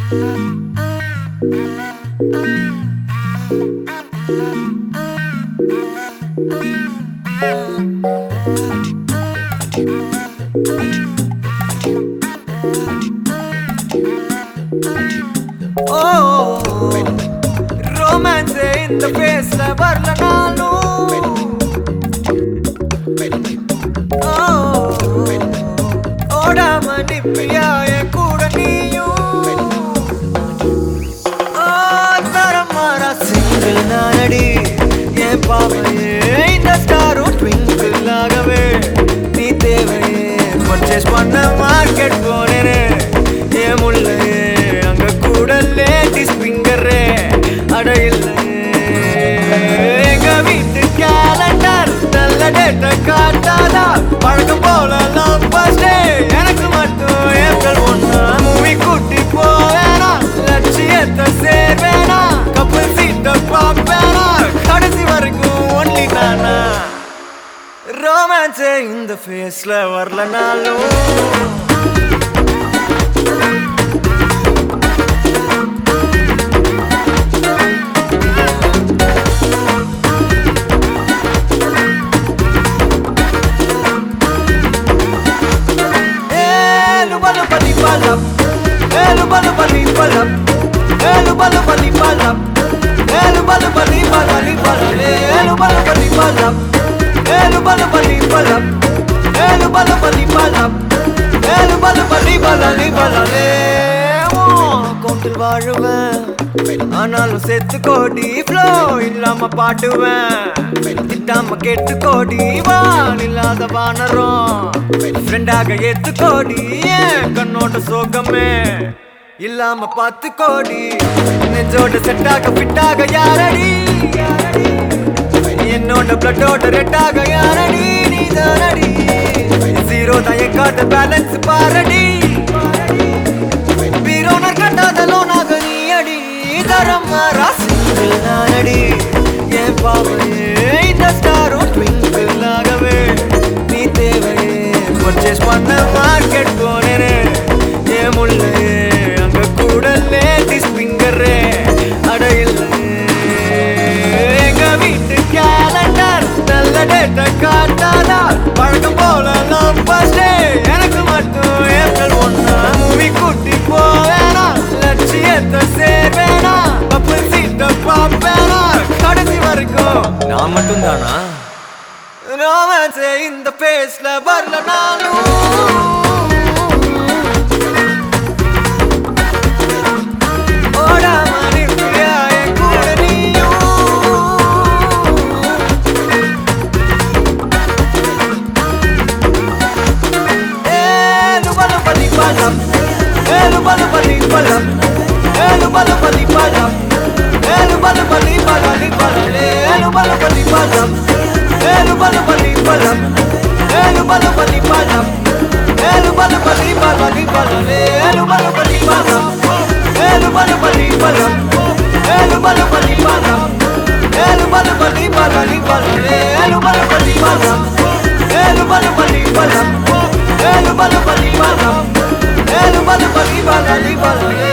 ஓ romance இந்த பேஸ்ல வரலனாலும் ஓ, ஓடாம நிப்பியா என் கூட நீயும் ஓ, தரமாறா single நானடி என் பாவையே இந்த ஸ்டாரும் ட்விங்கிள் ஆகவே நீ தேவையே பர்ச்சேஸ் பண்ண மார்க்கெட் போனேனே என் முள்ளையே அங்க கூட லேடிஸ் ஃபிங்கரே அட இல்லையே எங்க வீட்டு கேலண்டர் நல்ல டேட்ட காட்டாதா பழக்கம் போல லவ் ஃபர்ஸ்டே எனக்கு மட்டும் ஏப்ரல் ஒண்ணா மூவி கூட்டி போவேனா லட்சியத்தை சேர்வேனா கப்பல் சீட்டை பார்ப்பேனா கடைசி வரைக்கும் ஒன்லி நானா ரொமான்ஸே இந்த ஃபேஸ்ல வரலனாலும் lupa lupa di balap Eh lupa lupa di balap Eh lupa lupa di balap Eh lupa lupa di balap di balap Eh lupa lupa di balap Eh lupa lupa di balap Eh lupa lupa di balap Eh lupa lupa di balap di balap கவுண்டில் வாழுவேன் ஆனாலும் செத்து கோடி flow இல்லாம பாட்டுவேன் திட்டாம கேட்டு கோடி வான் இல்லாத வானரும் ஃப்ரெண்டாக ஏத்து கோடி ஏன் கண்ணோட சோகமே இல்லாம பார்த்து கோடி நெஞ்சோட செட்டாக ஃபிட்டாக யாரடி என்னோட பிளட்டோட ரெட்டாக யாரடி நீ தானடி ஜீரோ தான் என் காட்ட பேலன்ஸ் பாரடி வீரோனர் கண்டாத லோனாக நீ அடி தரம் ராசிகள் நானடி என் பாவையே இந்த ஸ்டாரும் ட்விங்கிள் ஆகவே நீ தேவையே பர்ச்சேஸ் பண்ண மார்க்கெட் போனேனே என் முள்ளையே அங்க கூட லேடிஸ் ஃபிங்கரே அட இல்லையே எங்க வீட்டு கேலண்டர் நல்ல டேட்ட காட்டாதா பழக்கம் போல லவ் ஃபர்ஸ்டே எனக்கு மட்டும் ஏப்ரல் ஒண்ணா மூவி கூட்டி போவேனா லட்சியத்தை சேர்வேனா கப்பல் சீட்டை பார்ப்பேனா கடைசி வரைக்கும் நான் மட்டும் தானா ரோமான்ஸே இந்த பேஸ்ல வரலனாலும் ஓடாம நிற்கிறியா என் கூட நீயும் lupa lupa di balam Eh lupa lupa di balam Eh lupa lupa di balam Eh lupa lupa di balam di balam Eh lupa lupa di balam Eh lupa lupa di balam Eh lupa lupa di balam Eh lupa lupa di balam di balam Eh lupa lupa di balam Eh lupa lupa di balam Eh lupa lupa di balam Eh lupa lupa di balam di balam Eh lupa lupa di balam Eh lupa lupa di balam Eh lupa lupa di balam Eh lupa lupa di balam di balam